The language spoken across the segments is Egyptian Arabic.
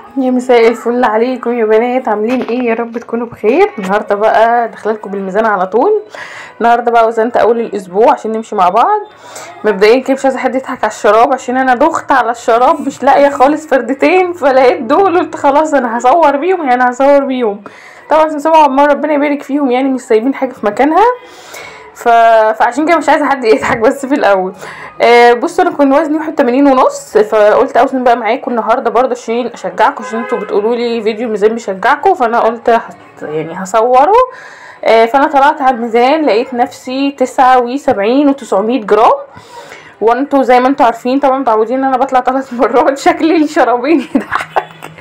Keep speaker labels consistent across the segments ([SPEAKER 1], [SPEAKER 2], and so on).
[SPEAKER 1] يا مساء الفل عليكم يا بنات عاملين ايه يا رب تكونوا بخير النهارده بقى داخلالكم بالميزان على طول النهارده بقى وزنت اول الاسبوع عشان نمشي مع بعض مبدئيا كده مش عايزه حد يضحك على الشراب عشان انا دخت على الشراب مش لاقيه خالص فردتين فلقيت دول قلت خلاص انا هصور بيهم يعني هصور بيهم طبعا سمسمة وعمار ربنا يبارك فيهم يعني مش سايبين حاجه في مكانها ف... فعشان كده مش عايزه حد يضحك بس في الاول آه بصوا انا كنت وزني 81 ونص فقلت اوزن بقى معاكم النهارده برضه عشان اشجعكم عشان انتوا بتقولوا لي فيديو ميزان بيشجعكم فانا قلت هت... يعني هصوره آه فانا طلعت على الميزان لقيت نفسي 79 و900 جرام وانتوا زي ما انتوا عارفين طبعا متعودين ان انا بطلع ثلاث مرات شكل الشرابين يضحك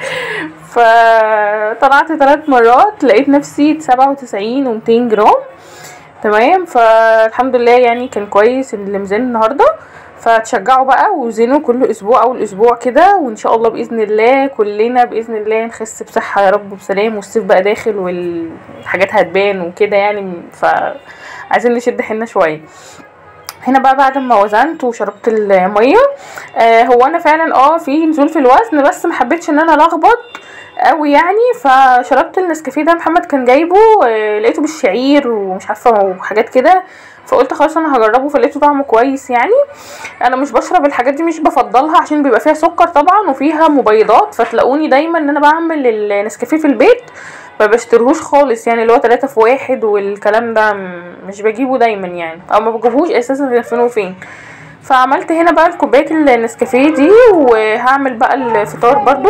[SPEAKER 1] فطلعت ثلاث مرات لقيت نفسي 97 و200 جرام تمام فالحمد لله يعني كان كويس الميزان النهارده فتشجعوا بقى وزنوا كل اسبوع اول اسبوع كده وان شاء الله باذن الله كلنا باذن الله نخس بصحه يا رب وبسلام والصيف بقى داخل والحاجات هتبان وكده يعني فعايزين نشد حيلنا شويه هنا بقى بعد ما وزنت وشربت الميه آه هو انا فعلا اه في نزول في الوزن بس ما حبيتش ان انا الخبط قوي يعني فشربت النسكافيه ده محمد كان جايبه آه لقيته بالشعير ومش عارفه وحاجات كده فقلت خلاص انا هجربه فلقيته طعمه كويس يعني انا مش بشرب الحاجات دي مش بفضلها عشان بيبقى فيها سكر طبعا وفيها مبيضات فتلاقوني دايما ان انا بعمل النسكافيه في البيت ما بشتريهوش خالص يعني اللي هو تلاتة في واحد والكلام ده مش بجيبه دايما يعني او ما بجيبهوش اساسا غير فين وفين فعملت هنا بقى الكوبايه النسكافيه دي وهعمل بقى الفطار برضو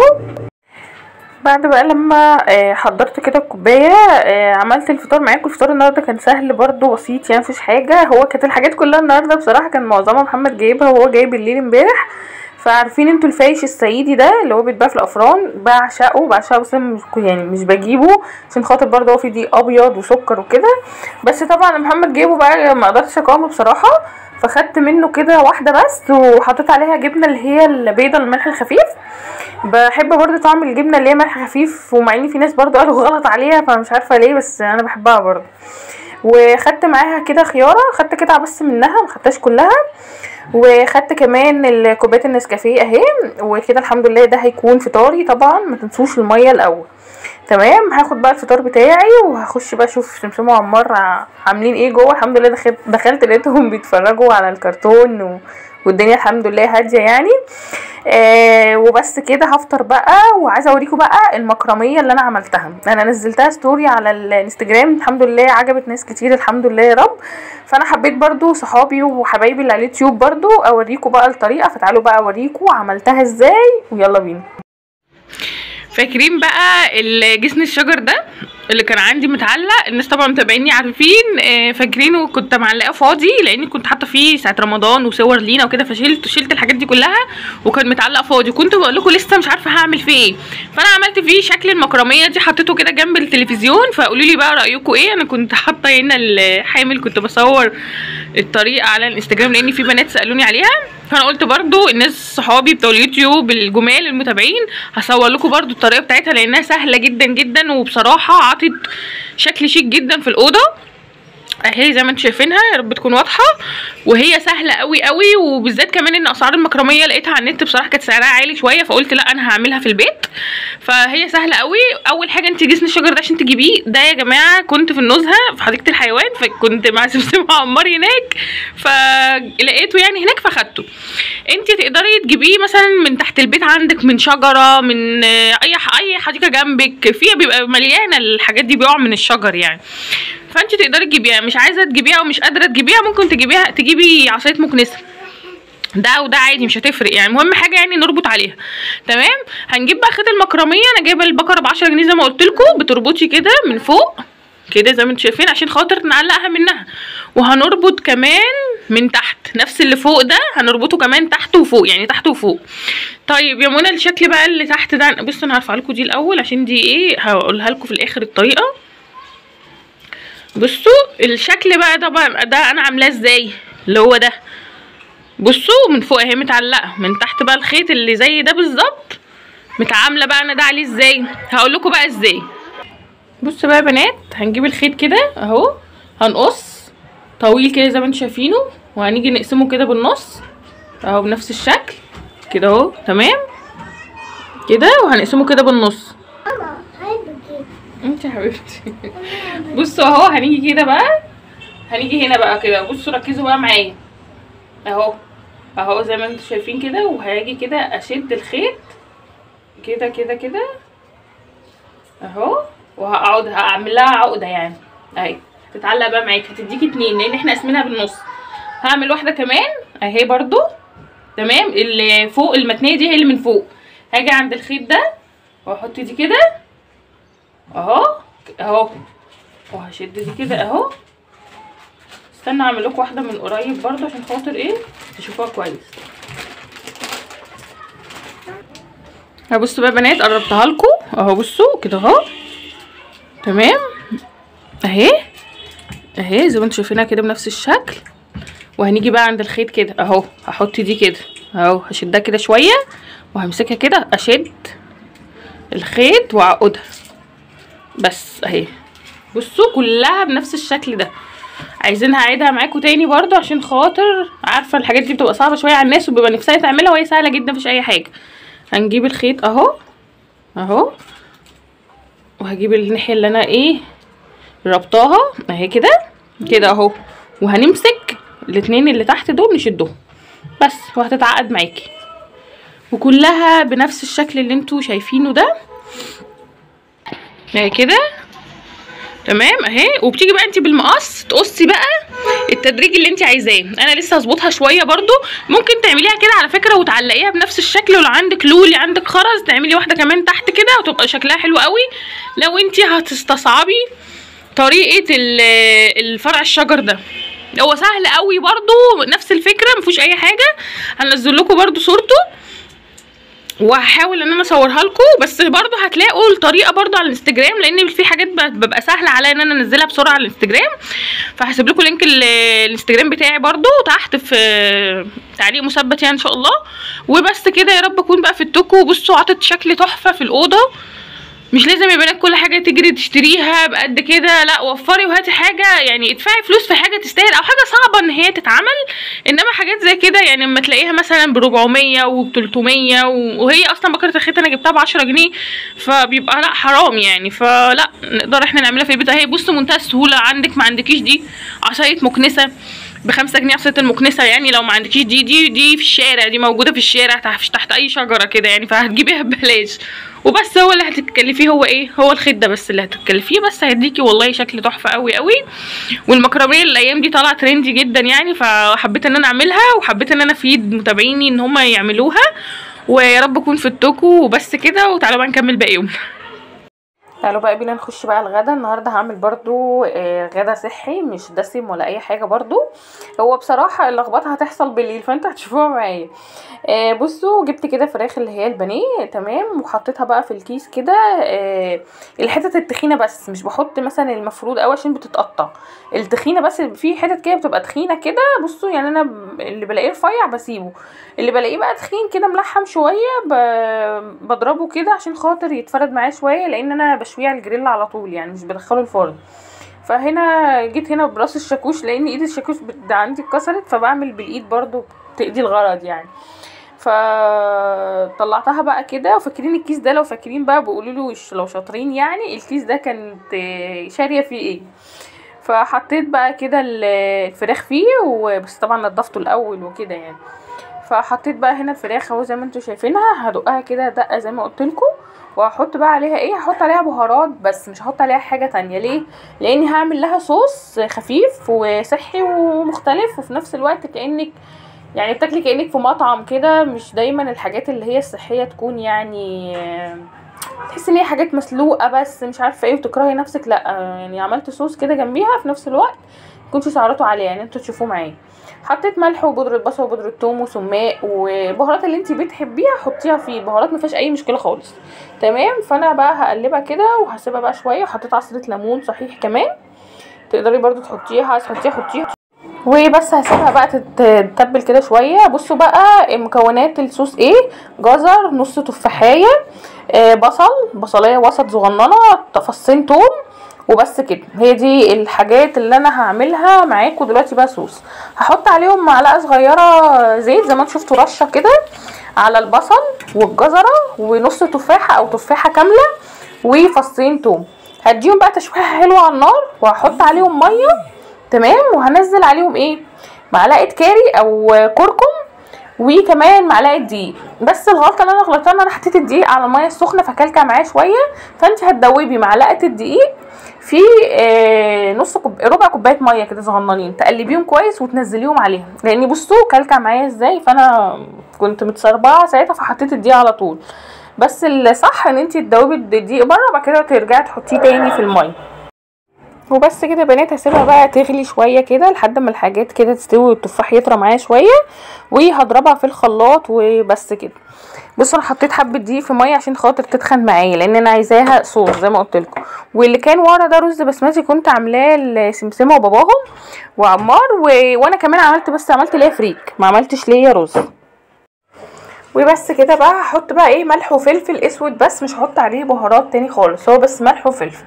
[SPEAKER 1] بعد بقى لما حضرت كده الكوبايه عملت الفطار معاكم الفطار النهارده كان سهل برضو بسيط يعني مفيش حاجه هو كانت الحاجات كلها النهارده بصراحه كان معظمها محمد جايبها وهو جايب الليل امبارح فعارفين انتوا الفايش الصعيدي ده اللي هو بيتباع في الافران بعشقه بعشقه بس مش يعني مش بجيبه عشان خاطر برضه هو فيه دي ابيض وسكر وكده بس طبعا محمد جايبه بقى ما قدرتش اقاومه بصراحه فخدت منه كده واحده بس وحطيت عليها جبنه اللي هي البيضه الملح الخفيف بحب برضه طعم الجبنه اللي هي ملح خفيف ومع ان في ناس برضه قالوا غلط عليها فمش عارفه ليه بس انا بحبها برضه وخدت معاها كده خياره خدت قطعه بس منها ما خدتهاش كلها وخدت كمان الكوبايه النسكافيه اهي وكده الحمد لله ده هيكون فطاري طبعا ما تنسوش الميه الاول تمام هاخد بقى الفطار بتاعي وهخش بقى اشوف سمسمه وعمار عاملين ايه جوه الحمد لله دخلت دخلت لقيتهم بيتفرجوا على الكرتون و... والدنيا الحمد لله هاديه يعني آه وبس كده هفطر بقى وعايزه اوريكم بقى المكرميه اللي انا عملتها انا نزلتها ستوري على الانستجرام الحمد لله عجبت ناس كتير الحمد لله يا رب فانا حبيت برضو صحابي وحبايبي اللي على اليوتيوب برضو اوريكم بقى الطريقه فتعالوا بقى اوريكم عملتها ازاي ويلا بينا فاكرين بقى الجسن الشجر ده اللي كان عندي متعلق الناس طبعا متابعيني عارفين فاكرينه كنت معلقاه فاضي لاني كنت حاطه فيه ساعه رمضان وصور لينا وكده فشلت شلت الحاجات دي كلها وكان متعلق فاضي كنت بقول لكم لسه مش عارفه هعمل فيه ايه فانا عملت فيه شكل المكرميه دي حطيته كده جنب التلفزيون فقولوا لي بقى رايكم ايه انا كنت حاطه هنا الحامل كنت بصور الطريقه على الانستجرام لان في بنات سالوني عليها فانا قلت برضو الناس صحابي بتوع اليوتيوب الجمال المتابعين هصور لكم برضو الطريقه بتاعتها لانها سهله جدا جدا وبصراحه عطت شكل شيك جدا في الاوضه اهي زي ما انتم شايفينها يا رب تكون واضحه وهي سهله قوي قوي وبالذات كمان ان اسعار المكرميه لقيتها على النت بصراحه كانت سعرها عالي شويه فقلت لا انا هعملها في البيت فهي سهله قوي اول حاجه انت جسم الشجر ده عشان تجيبيه ده يا جماعه كنت في النزهه في حديقه الحيوان فكنت مع سمسم عمار هناك فلقيته يعني هناك فاخدته انت تقدري تجيبيه مثلا من تحت البيت عندك من شجره من اي اي حديقه جنبك فيها بيبقى مليانه الحاجات دي بيقع من الشجر يعني فانت تقدري تجيبيها مش عايزه تجيبيها ومش قادره تجيبيها ممكن تجيبيها تجيبي عصايه مكنسه ده وده عادي مش هتفرق يعني المهم حاجه يعني نربط عليها تمام هنجيب بقى خيط المكرميه انا جايبه البقره ب 10 جنيه زي ما قلت لكم بتربطي كده من فوق كده زي ما انتم شايفين عشان خاطر نعلقها منها وهنربط كمان من تحت نفس اللي فوق ده هنربطه كمان تحت وفوق يعني تحت وفوق طيب يا منى الشكل بقى اللي تحت ده بصوا انا هرفع لكم دي الاول عشان دي ايه هقولها لكم في الاخر الطريقه بصوا الشكل بقى ده بقى ده انا عاملاه ازاي اللي هو ده بصوا من فوق اهي متعلقه من تحت بقى الخيط اللي زي ده بالظبط متعامله بقى انا ده عليه ازاي هقول لكم بقى ازاي بصوا بقى يا بنات هنجيب الخيط كده اهو هنقص طويل كده زي ما انتم شايفينه وهنيجي نقسمه كده بالنص اهو بنفس الشكل كده اهو تمام كده وهنقسمه كده بالنص
[SPEAKER 2] ماما هاي بجيب
[SPEAKER 1] انت يا حبيبتي بصوا اهو هنيجي كده بقى هنيجي هنا بقى كده بصوا ركزوا بقى معايا اهو اهو زي ما انتم شايفين كده وهاجي كده اشد الخيط كده كده كده اهو وهقعد هعمل لها عقده يعني اهي تتعلق بقى معاك هتديكي اتنين لان احنا قاسمينها بالنص هعمل واحده كمان اهي برضو تمام اللي فوق المتنيه دي هي اللي من فوق هاجي عند الخيط ده واحط دي كده اهو اهو وهشد دي كده اهو استنى اعمل لكم واحده من قريب برضو عشان خاطر ايه تشوفوها كويس هبصوا بقى يا بنات قربتها لكم اهو بصوا كده اهو تمام اهي اهي زي ما انتم شايفينها كده بنفس الشكل وهنيجي بقى عند الخيط كده اهو هحط دي كده اهو هشدها كده شويه وهمسكها كده اشد الخيط واعقدها بس اهي بصوا كلها بنفس الشكل ده عايزينها اعيدها معاكم تاني برضو عشان خاطر عارفه الحاجات دي بتبقى صعبه شويه على الناس وبيبقى نفسها تعملها وهي سهله جدا مفيش اي حاجه هنجيب الخيط اهو اهو وهجيب الناحيه اللي انا ايه ربطاها اهي كده كده اهو وهنمسك الاتنين اللي تحت دول نشدهم بس وهتتعقد معاكي وكلها بنفس الشكل اللي انتوا شايفينه ده اهي كده تمام اهي وبتيجي بقى انت بالمقص تقصي بقى التدريج اللي انت عايزاه انا لسه هظبطها شويه برضو ممكن تعمليها كده على فكره وتعلقيها بنفس الشكل ولو عندك لولي عندك خرز تعملي واحده كمان تحت كده وتبقى شكلها حلو قوي لو انت هتستصعبي طريقه ال- الفرع الشجر ده هو سهل قوي برضو نفس الفكره مفيهوش اي حاجه هنزل لكم برضو صورته وهحاول ان انا اصورها لكم بس برضو هتلاقوا الطريقه برضو على الانستجرام لان في حاجات ب- ببقى سهله عليا ان انا انزلها بسرعه على الانستجرام فهسيب لكم لينك ال- الانستجرام بتاعي برضو تحت في تعليق مثبت يعني ان شاء الله وبس كده يا رب اكون بقى في التوكو بصوا عطت شكل تحفه في الاوضه مش لازم يا بنات كل حاجه تجري تشتريها بقد كده لا وفري وهاتي حاجه يعني ادفعي فلوس في حاجه تستاهل او حاجه صعبه ان هي تتعمل انما حاجات زي كده يعني اما تلاقيها مثلا ب 400 وب 300 و- وهي اصلا بكره الخيط انا جبتها ب 10 جنيه فبيبقى لا حرام يعني فلا نقدر احنا نعملها في البيت اهي بصوا منتهى السهوله عندك ما عندكيش دي عصايه مكنسه بخمسة جنيه عصايه المكنسه يعني لو ما عندكيش دي دي دي في الشارع دي موجوده في الشارع تحت, تحت اي شجره كده يعني فهتجيبيها ببلاش وبس هو اللي هتتكلفيه هو ايه هو الخيط ده بس اللي هتتكلفيه بس هيديكي والله شكل تحفه قوي قوي والمكرميه الايام دي طالعه ترندي جدا يعني فحبيت ان انا اعملها وحبيت ان انا افيد متابعيني ان هم يعملوها ويا رب اكون في التوكو وبس كده وتعالوا بقى نكمل باقي يوم تعالوا بقى بينا نخش بقى الغدا النهارده هعمل برضو آه، غدا صحي مش دسم ولا اي حاجه برضو هو بصراحه اللخبطه هتحصل بالليل فانتوا هتشوفوها معايا آه، بصوا جبت كده فراخ اللي هي البانيه تمام وحطيتها بقى في الكيس كده آه، الحتت التخينه بس مش بحط مثلا المفروض قوي عشان بتتقطع التخينه بس في حتت كده بتبقى تخينه كده بصوا يعني انا ب- اللي بلاقيه رفيع بسيبه اللي بلاقيه بقى تخين كده ملحم شويه ب- بضربه كده عشان خاطر يتفرد معايا شويه لان انا بشويه على الجريل على طول يعني مش بدخله الفرن فهنا جيت هنا براس الشاكوش لان ايد الشاكوش بت- عندي اتكسرت فبعمل بالايد برضو تقضي الغرض يعني فطلعتها بقى كده وفاكرين الكيس ده لو فاكرين بقى بيقولوا له ش- لو شاطرين يعني الكيس ده كانت آه، شاريه فيه ايه فحطيت بقى كده ال- الفراخ فيه وبس طبعا نضفته الاول وكده يعني فحطيت بقى هنا الفراخ اهو زي ما انتوا شايفينها هدقها كده دقه زي ما قلت لكم وهحط بقى عليها ايه هحط عليها بهارات بس مش هحط عليها حاجه تانية ليه لاني هعمل لها صوص خفيف وصحي ومختلف وفي نفس الوقت كانك يعني بتاكلي كانك في مطعم كده مش دايما الحاجات اللي هي الصحيه تكون يعني آه، تحسي ان هي حاجات مسلوقه بس مش عارفه ايه وتكرهي نفسك لا آه، يعني عملت صوص كده جنبيها في نفس الوقت كنتوا سعراته عاليه يعني انتوا تشوفوه معايا حطيت ملح وبودره بصل وبودره ثوم وسماق والبهارات اللي انت بتحبيها حطيها فيه البهارات ما فيهاش اي مشكله خالص تمام فانا بقى هقلبها كده وهسيبها بقى شويه وحطيت عصره ليمون صحيح كمان تقدري برضو تحطيها عايز تحطيها حطيها وبس هسيبها بقى تت- تتبل كده شويه بصوا بقى مكونات الصوص ايه جزر نص تفاحيه آه، بصل بصلايه وسط صغننه فصين توم وبس كده هي دي الحاجات اللي انا هعملها معاكم دلوقتي بقى صوص هحط عليهم معلقه صغيره زيت زي ما انتوا شفتوا رشه كده على البصل والجزره ونص تفاحه او تفاحه كامله وفصين توم هديهم بقى تشويحه حلوه على النار وهحط عليهم ميه تمام وهنزل عليهم ايه معلقه كاري او كركم وكمان معلقه دقيق بس الغلطه اللي انا غلطتها ان انا حطيت الدقيق على الميه السخنه فكلكع معايا شويه فانت هتدوبي معلقه الدقيق في آه نص كوب... ربع كوبايه ميه كده صغننين تقلبيهم كويس وتنزليهم عليهم لان بصوا كلكع معايا ازاي فانا كنت متسربعه ساعتها فحطيت الدقيق على طول بس الصح ان انت تدوبي الدقيق بره وبعد كده ترجعي تحطيه تاني في الميه وبس كده يا بنات هسيبها بقى تغلي شويه كده لحد ما الحاجات كده تستوي والتفاح يطرى معايا شويه وهضربها في الخلاط وبس كده بصوا انا حطيت حبه دقيق في ميه عشان خاطر تتخن معايا لان انا عايزاها صوص زي ما قلت لكم واللي كان ورا ده رز بسمتي كنت عاملاه لسمسمه وباباهم وعمار و... وانا كمان عملت بس عملت ليا فريك ما عملتش ليا رز وبس كده بقى هحط بقى ايه ملح وفلفل اسود بس مش هحط عليه بهارات تاني خالص هو بس ملح وفلفل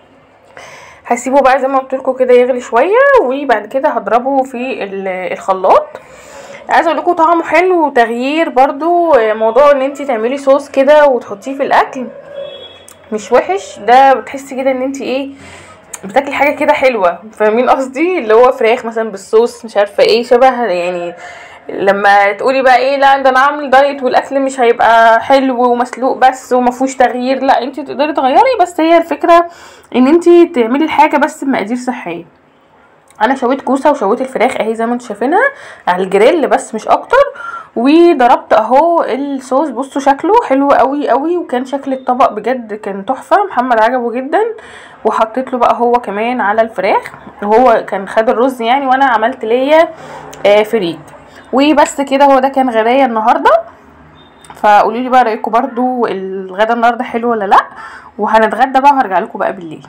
[SPEAKER 1] هسيبه بقى زي ما قلت لكم كده يغلي شويه وبعد كده هضربه في الخلاط عايزه اقول لكم طعمه حلو وتغيير برضو موضوع ان انت تعملي صوص كده وتحطيه في الاكل مش وحش ده بتحسي كده ان انت ايه بتاكلي حاجه كده حلوه فاهمين قصدي اللي هو فراخ مثلا بالصوص مش عارفه ايه شبه يعني لما تقولي بقى ايه لا ده انا عامل دايت والاكل مش هيبقى حلو ومسلوق بس وما فيهوش تغيير لا انت تقدري تغيري بس هي الفكره ان انت تعملي الحاجه بس بمقادير صحيه انا شويت كوسه وشويت الفراخ اهي زي ما انتم شايفينها على الجريل بس مش اكتر وضربت اهو الصوص بصوا شكله حلو قوي قوي وكان شكل الطبق بجد كان تحفه محمد عجبه جدا وحطيت له بقى هو كمان على الفراخ وهو كان خد الرز يعني وانا عملت ليا آه فريك وبس كده هو ده كان غدايا النهارده فقولوا لي بقى رايكم برضو الغدا النهارده حلو ولا لا وهنتغدى بقى وهرجع لكم بقى بالليل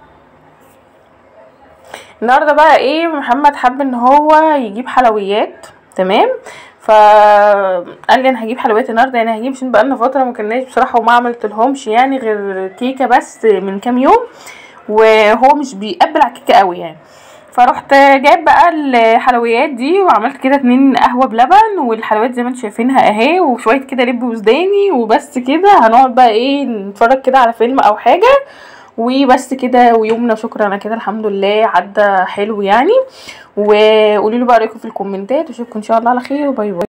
[SPEAKER 1] النهارده بقى ايه محمد حب ان هو يجيب حلويات تمام فقال لي انا هجيب حلويات النهارده يعني هجيب عشان بقالنا فتره ما كناش بصراحه وما عملتلهمش يعني غير كيكه بس من كام يوم وهو مش بيقبل على الكيكه قوي يعني فرحت جايب بقى الحلويات دي وعملت كده اتنين قهوه بلبن والحلويات زي ما انتم شايفينها اهي وشويه كده لب وسوداني وبس كده هنقعد بقى ايه نتفرج كده على فيلم او حاجه وبس كده ويومنا شكرا انا كده الحمد لله عدى حلو يعني وقولوا لي بقى رايكم في الكومنتات واشوفكم ان شاء الله على خير وباي باي